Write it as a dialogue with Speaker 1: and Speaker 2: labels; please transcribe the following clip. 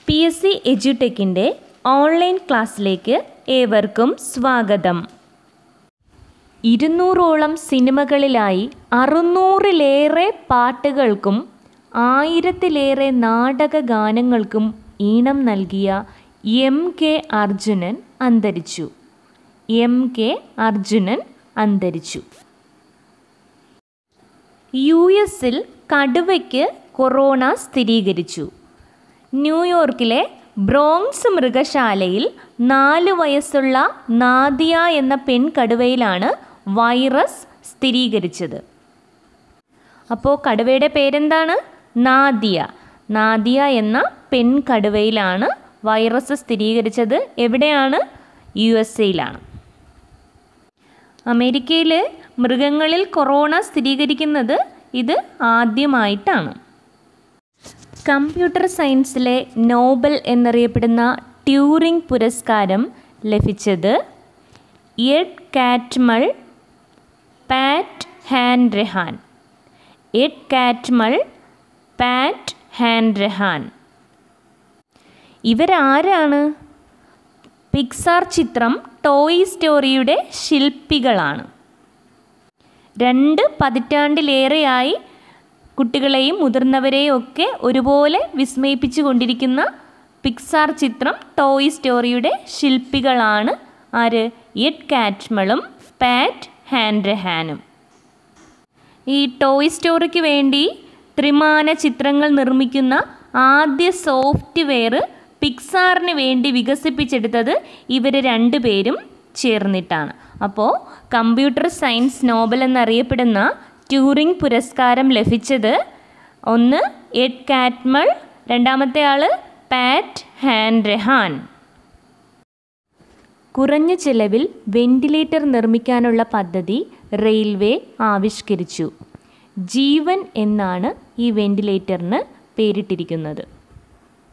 Speaker 1: P S C എജ്യൂടെക്കിൻ്റെ online ക്ലാസ്സിലേക്ക് ഏവർക്കും സ്വാഗതം ഇരുന്നൂറോളം സിനിമകളിലായി അറുന്നൂറിലേറെ പാട്ടുകൾക്കും ആയിരത്തിലേറെ നാടക ഗാനങ്ങൾക്കും ഈണം നൽകിയ എം കെ അർജുനൻ അന്തരിച്ചു എം കെ അർജുനൻ അന്തരിച്ചു യു എസിൽ കടുവയ്ക്ക് കൊറോണ സ്ഥിരീകരിച്ചു ന്യൂയോർക്കിലെ ബ്രോങ്സ് മൃഗശാലയിൽ നാല് വയസ്സുള്ള നാദിയ എന്ന പെൺകടുവയിലാണ് വൈറസ് സ്ഥിരീകരിച്ചത് അപ്പോൾ കടുവയുടെ പേരെന്താണ് നാദിയ നാദിയ എന്ന പെൺകടുവയിലാണ് വൈറസ് സ്ഥിരീകരിച്ചത് എവിടെയാണ് യു എസ് എയിലാണ് അമേരിക്കയിൽ മൃഗങ്ങളിൽ കൊറോണ സ്ഥിരീകരിക്കുന്നത് ഇത് ആദ്യമായിട്ടാണ് കമ്പ്യൂട്ടർ സയൻസിലെ നോബൽ എന്നറിയപ്പെടുന്ന ട്യൂറിംഗ് പുരസ്കാരം ലഭിച്ചത് എഡ് കാറ്റ്മൾ പാറ്റ് ഹാൻഡ്രഹാൻ എഡ് കാറ്റ്മൾ പാറ്റ് ഹാൻഡ്രഹാൻ ഇവരാരാണ് പിക്സാർ ചിത്രം ടോയ് സ്റ്റോറിയുടെ ശില്പികളാണ് രണ്ട് പതിറ്റാണ്ടിലേറെയായി കുട്ടികളെയും മുതിർന്നവരെയും ഒക്കെ ഒരുപോലെ വിസ്മയിപ്പിച്ചു കൊണ്ടിരിക്കുന്ന പിക്സാർ ചിത്രം ടോയ് സ്റ്റോറിയുടെ ശില്പികളാണ് ആര് എഡ് കാറ്റ്മളും പാറ്റ് ഹാൻഡ്രഹാനും ഈ ടോയ് സ്റ്റോറിക്ക് വേണ്ടി ത്രിമാന ചിത്രങ്ങൾ നിർമ്മിക്കുന്ന ആദ്യ സോഫ്റ്റ്വെയർ പിക്സാറിന് വേണ്ടി വികസിപ്പിച്ചെടുത്തത് ഇവർ രണ്ടുപേരും ചേർന്നിട്ടാണ് അപ്പോൾ കമ്പ്യൂട്ടർ സയൻസ് നോബൽ എന്നറിയപ്പെടുന്ന ട്യൂറിംഗ് പുരസ്കാരം ലഭിച്ചത് ഒന്ന് എഡ് കാറ്റ്മൾ രണ്ടാമത്തെ ആൾ പാറ്റ് ഹാൻഡ്രഹാൻ കുറഞ്ഞ ചെലവിൽ വെന്റിലേറ്റർ നിർമ്മിക്കാനുള്ള പദ്ധതി റെയിൽവേ ആവിഷ്കരിച്ചു ജീവൻ എന്നാണ് ഈ വെന്റിലേറ്ററിന് പേരിട്ടിരിക്കുന്നത്